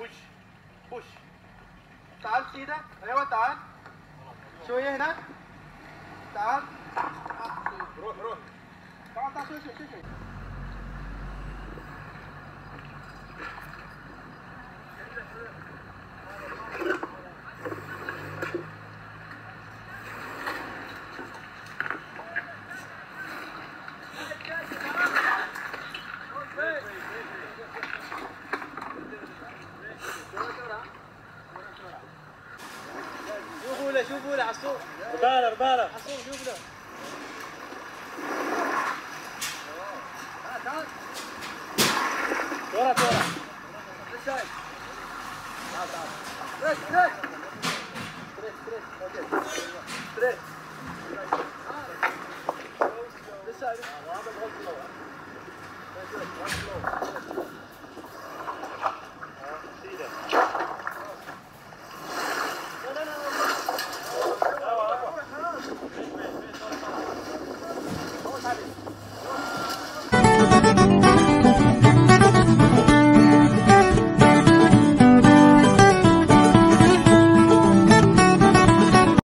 بوش بوش تعال سيدة ايوه تعال شوية هنا تعال روح روح تعال تعال شوي شوي شوي شوي شوفوا له شوفوا له عصور ربالة ربالة عصور شوف له ورا ورا للشايف تعال تعال ستريت ستريت ستريت ستريت اوكي ستريت للشايف هذا الغلط الاول